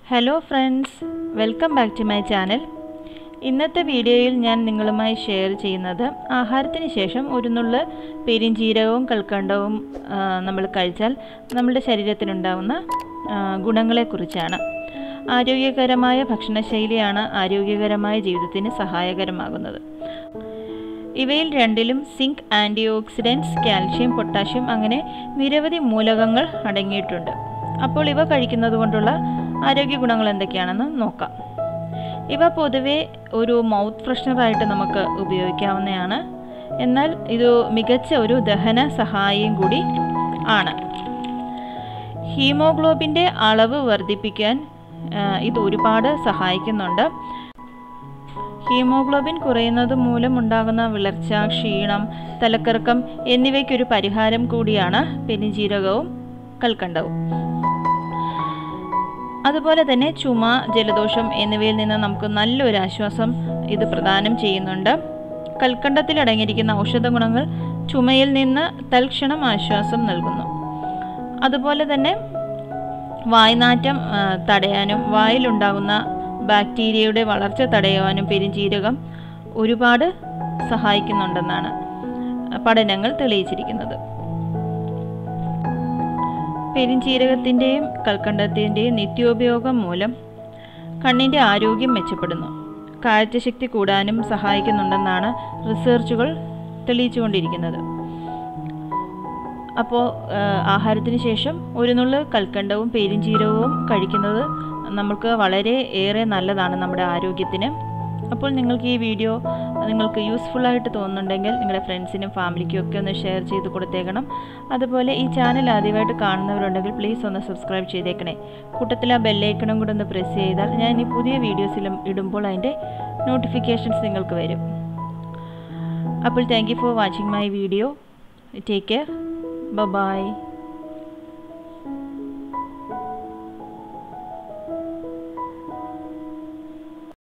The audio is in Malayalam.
hello friends welcome back to my channel ഇന്നത്തെ വീഡിയോയിൽ ഞാൻ നിങ്ങളുമായി ഷെയർ ചെയ്യുന്നത് ആഹാരത്തിന് ശേഷം ഒരു നുള്ള് പെരിഞ്ചീരകവും കൽക്കണ്ടവും ആ, നമ്മൾ കഴിച്ചാൽ നമ്മുടെ ശരീരത്തിനുണ്ടാവുന്ന ആ, ഗുണങ്ങളെക്കുറിച്ചാണ് ആരോഗ്യകരമായ ഭക്ഷണശൈലിയാണ് ആരോഗ്യകരമായ ജീവിതത്തിന് സഹായകരമാകുന്നത് ഇവയിൽ രണ്ടിലും zinc antioxidants calcium potassium അങ്ങനെ നിരവധി മൂലകങ്ങൾ അടങ്ങിയിട്ടുണ്ട് അപ്പോൾ ഇവ കഴിക്കുന്നത് കൊണ്ടുള്ള ആരോഗ്യ ഗുണങ്ങൾ എന്തൊക്കെയാണെന്ന് നോക്കാം ഇവ പൊതുവെ ഒരു മൗത്ത് ഫ്രഷ്നറായിട്ട് നമുക്ക് ഉപയോഗിക്കാവുന്നതാണ് എന്നാൽ ഇത് മികച്ച ഒരു ദഹന സഹായിയും കൂടി ആണ് ഹീമോഗ്ലോബിൻ്റെ അളവ് വർദ്ധിപ്പിക്കാൻ ആ, ഇത് ഒരുപാട് സഹായിക്കുന്നുണ്ട് ഹീമോഗ്ലോബിൻ കുറയുന്നത് മൂലം ഉണ്ടാകുന്ന വിളർച്ച ക്ഷീണം തലക്കറക്കം എന്നിവയ്ക്കൊരു പരിഹാരം കൂടിയാണ് പെരിഞ്ജീരകവും കൽക്കണ്ടവും അതുപോലെ തന്നെ ചുമ ജലദോഷം എന്നിവയിൽ നിന്ന് നമുക്ക് നല്ലൊരു ആശ്വാസം ഇത് പ്രദാനം ചെയ്യുന്നുണ്ട് കൽക്കണ്ടത്തിൽ അടങ്ങിയിരിക്കുന്ന ഔഷധ ഗുണങ്ങൾ ചുമയിൽ നിന്ന് തൽക്ഷണം ആശ്വാസം നൽകുന്നു അതുപോലെ തന്നെ വായ്നാറ്റം ആ, തടയാനും വായിലുണ്ടാകുന്ന ബാക്ടീരിയയുടെ വളർച്ച തടയുവാനും പെരിഞ്ജീരകം ഒരുപാട് സഹായിക്കുന്നുണ്ടെന്നാണ് പഠനങ്ങൾ തെളിയിച്ചിരിക്കുന്നത് പെരിഞ്ജീരകത്തിൻ്റെയും കൽക്കണ്ടത്തിൻ്റെയും നിത്യോപയോഗം മൂലം കണ്ണിൻ്റെ ആരോഗ്യം മെച്ചപ്പെടുന്നു കാഴ്ചശക്തി കൂടാനും സഹായിക്കുന്നുണ്ടെന്നാണ് റിസർച്ചുകൾ തെളിയിച്ചുകൊണ്ടിരിക്കുന്നത് അപ്പോൾ ആഹാരത്തിന് ശേഷം ഒരു നുള്ള് കൽക്കണ്ടവും പെരിഞ്ചീരകവും കഴിക്കുന്നത് നമുക്ക് വളരെ ഏറെ നല്ലതാണ് നമ്മുടെ ആരോഗ്യത്തിന് അപ്പോൾ നിങ്ങൾക്ക് ഈ വീഡിയോ നിങ്ങൾക്ക് യൂസ്ഫുൾ ആയിട്ട് തോന്നുന്നുണ്ടെങ്കിൽ നിങ്ങളുടെ ഫ്രണ്ട്സിനും ഫാമിലിക്കും ഒക്കെ ഒന്ന് ഷെയർ ചെയ്ത് കൊടുത്തേക്കണം അതുപോലെ ഈ ചാനൽ ആദ്യമായിട്ട് കാണുന്നവരുണ്ടെങ്കിൽ പ്ലീസ് ഒന്ന് സബ്സ്ക്രൈബ് ചെയ്തേക്കണേ കൂട്ടത്തിൽ ആ ബെല്ലൈക്കണും കൂടെ ഒന്ന് പ്രസ് ചെയ്താൽ ഞാൻ ഈ പുതിയ വീഡിയോസിലും ഇടുമ്പോൾ അതിൻ്റെ നോട്ടിഫിക്കേഷൻസ് നിങ്ങൾക്ക് വരും അപ്പോൾ thank you for watching my video take care by